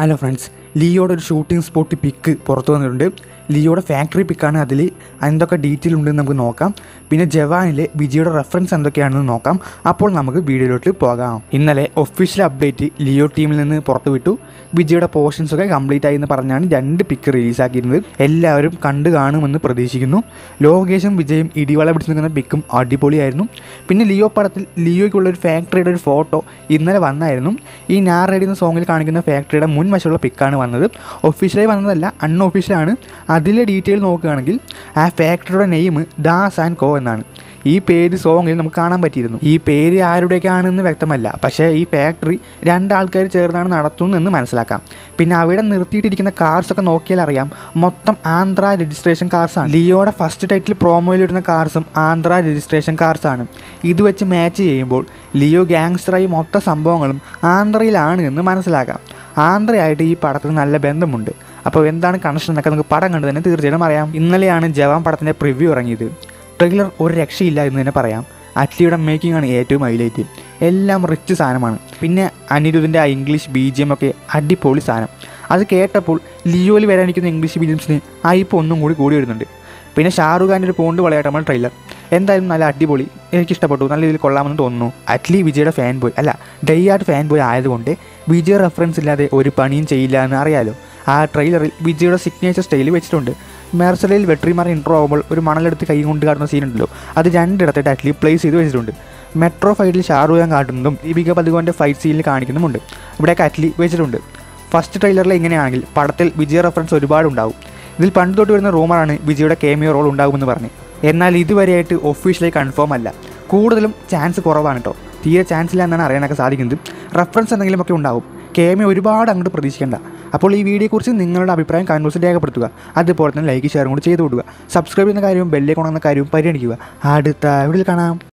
hello friends ലിയോയുടെ ഒരു shooting spot പിക്ക് പുറത്തു വന്നിട്ടുണ്ട് ലിയോയുടെ ഫാക്ടറി പിക്കാണ് അതിൽ എന്തൊക്കെ ഡീറ്റെയിൽ ഉണ്ടെന്ന് നമുക്ക് നോക്കാം പിന്നെ ജവാനിലെ വിജയുടെ റെഫറൻസ് എന്തൊക്കെയാണെന്ന് നോക്കാം അപ്പോൾ നമുക്ക് വീഡിയോയിലോട്ട് പോകാം ഇന്നലെ ഒഫീഷ്യൽ അപ്ഡേറ്റ് ലിയോ ടീമിൽ നിന്ന് പുറത്തു വിട്ടു വിജയുടെ പോർഷൻസ് ഒക്കെ കംപ്ലീറ്റ് ആയി എന്ന് പറഞ്ഞാണ് രണ്ട് പിക്ക് റിലീസാക്കിയിരുന്നത് എല്ലാവരും കണ്ടു കാണുമെന്ന് പ്രതീക്ഷിക്കുന്നു ലോകേഷും വിജയും ഇടിവള പിടിച്ച് നിൽക്കുന്ന പിക്കും അടിപൊളിയായിരുന്നു പിന്നെ ലിയോ പടത്തിൽ ലിയോയ്ക്കുള്ള ഒരു ഫാക്ടറിയുടെ ഒരു ഫോട്ടോ ഇന്നലെ വന്നായിരുന്നു ഈ ഞാറടി എന്ന സോങ്ങിൽ കാണിക്കുന്ന ഫാക്ടറിയുടെ മുൻവശമുള്ള പിക്കാണ് വന്നത് ഒഫീഷ്യലായി വന്നതല്ല അൺഒഫീഷ്യലാണ് അതിലെ ഡീറ്റെയിൽ നോക്കുകയാണെങ്കിൽ ആ ഫാക്ടറിയുടെ നെയിം ദാസ് ആൻഡ് കോ എന്നാണ് ഈ പേര് സോങ്ങിൽ നമുക്ക് കാണാൻ പറ്റിയിരുന്നു ഈ പേര് ആരുടെയൊക്കെയാണെന്ന് വ്യക്തമല്ല പക്ഷേ ഈ ഫാക്ടറി രണ്ടാൾക്കാർ ചേർന്നാണ് നടത്തുന്നതെന്ന് മനസ്സിലാക്കാം പിന്നെ അവിടെ നിർത്തിയിട്ടിരിക്കുന്ന കാർസൊക്കെ നോക്കിയാൽ അറിയാം മൊത്തം ആന്ധ്ര രജിസ്ട്രേഷൻ കാർസാണ് ലിയോയുടെ ഫസ്റ്റ് ടൈറ്റിൽ പ്രോമോയിൽ ഇടുന്ന കാർസും ആന്ധ്ര രജിസ്ട്രേഷൻ കാർസാണ് ഇത് വെച്ച് മാച്ച് ചെയ്യുമ്പോൾ ലിയോ ഗാങ്സ്റ്ററായി മൊത്ത സംഭവങ്ങളും ആന്ധ്രയിലാണ് എന്ന് മനസ്സിലാക്കാം ആന്ധ്രയായിട്ട് ഈ പടത്തിന് നല്ല ബന്ധമുണ്ട് അപ്പോൾ എന്താണ് കണക്ഷൻ എന്നൊക്കെ നമുക്ക് പടം കണ്ടു തന്നെ തീർച്ചയായിട്ടും അറിയാം ഇന്നലെയാണ് ജവാൻ പടത്തിൻ്റെ പ്രിവ്യൂ ഇറങ്ങിയത് ട്രെയിലർ ഒരു രക്ഷയില്ല എന്ന് തന്നെ പറയാം അറ്റ്ലിയുടെ മേക്കിംഗ് ആണ് ഏറ്റവും ഹൈലൈറ്റ് എല്ലാം റിച്ച് സാധനമാണ് പിന്നെ അനിരുദ്ധിൻ്റെ ആ ഇംഗ്ലീഷ് ബി ജി എം ഒക്കെ അടിപൊളി സാധനം അത് കേട്ടപ്പോൾ ലിയോയിൽ വരാനിരിക്കുന്ന ഇംഗ്ലീഷ് ബി ജി എംസിന് ഹൈപ്പ് ഒന്നും കൂടി കൂടി വരുന്നുണ്ട് പിന്നെ ഷാറുഖ് ഖാൻ്റെ ഒരു പോണ്ട് വളയാട്ടമാണ് ട്രെയിലർ എന്തായാലും നല്ല അടിപൊളി എനിക്ക് ഇഷ്ടപ്പെട്ടു നല്ല രീതിയിൽ കൊള്ളാമെന്ന് തോന്നുന്നു അറ്റ്ലി വിജയുടെ ഫാൻ ബോയ് അല്ല ഡൈയാർഡ് ഫാൻ ബോയ് ആയതുകൊണ്ട് വിജയ റെഫറൻസ് ഇല്ലാതെ ഒരു പണിയും ചെയ്യില്ല എന്ന് അറിയാലോ ആ ട്രെയിലറിൽ വിജയുടെ സിഗ്നേച്ചർ സ്റ്റൈൽ വെച്ചിട്ടുണ്ട് മെർസലയിൽ വെട്രിമാർ ഇൻട്രോ ആകുമ്പോൾ ഒരു മണലെടുത്ത് കൈ കൊണ്ട് കാട്ടുന്ന സീനുണ്ടല്ലോ അത് രണ്ടിടത്തായിട്ട് അറ്റ്ലി പ്ലേസ് ചെയ്ത് വെച്ചിട്ടുണ്ട് മെട്രോ ഫൈറ്റിൽ ഷാറൂഖ് ഖാൻ കാട്ടുന്നതും ദീപിക പതുകോൻ്റെ ഫൈറ്റ് സീനിൽ കാണിക്കുന്നുമുണ്ട് ഇവിടെയൊക്കെ അറ്റ്ലി വെച്ചിട്ടുണ്ട് ഫസ്റ്റ് ട്രെയിലറിൽ ഇങ്ങനെയാണെങ്കിൽ പടത്തിൽ വിജയ റെഫറൻസ് ഒരുപാട് ഉണ്ടാവും ഇതിൽ പണ്ട് തൊട്ട് വരുന്ന റൂമറാണ് വിജയുടെ കേമിയോ റോൾ ഉണ്ടാകുമെന്ന് പറഞ്ഞ് എന്നാൽ ഇതുവരെയായിട്ട് ഒഫീഷ്യലായി കൺഫേം അല്ല കൂടുതലും ചാൻസ് കുറവാണ് കേട്ടോ തീരെ ചാൻസ് ഇല്ല എന്നാണ് അറിയാനൊക്കെ സാധിക്കുന്നത് റെഫറൻസ് എന്തെങ്കിലുമൊക്കെ ഉണ്ടാവും കേമി ഒരുപാട് അങ്ങോട്ട് പ്രതീക്ഷിക്കേണ്ട അപ്പോൾ ഈ വീഡിയോയെക്കുറിച്ച് നിങ്ങളുടെ അഭിപ്രായം കമൻറ്റ് രേഖപ്പെടുത്തുക അതുപോലെ തന്നെ ലൈക്ക് ഷെയറും കൂടി ചെയ്ത് കൊടുക്കുക സബ്സ്ക്രൈബ് ചെയ്യുന്ന കാര്യവും ബെല്ലേക്ക് ഉണങ്ങുന്ന കാര്യവും പരിഗണിക്കുക അടുത്ത വീഡിയോയിൽ കാണാം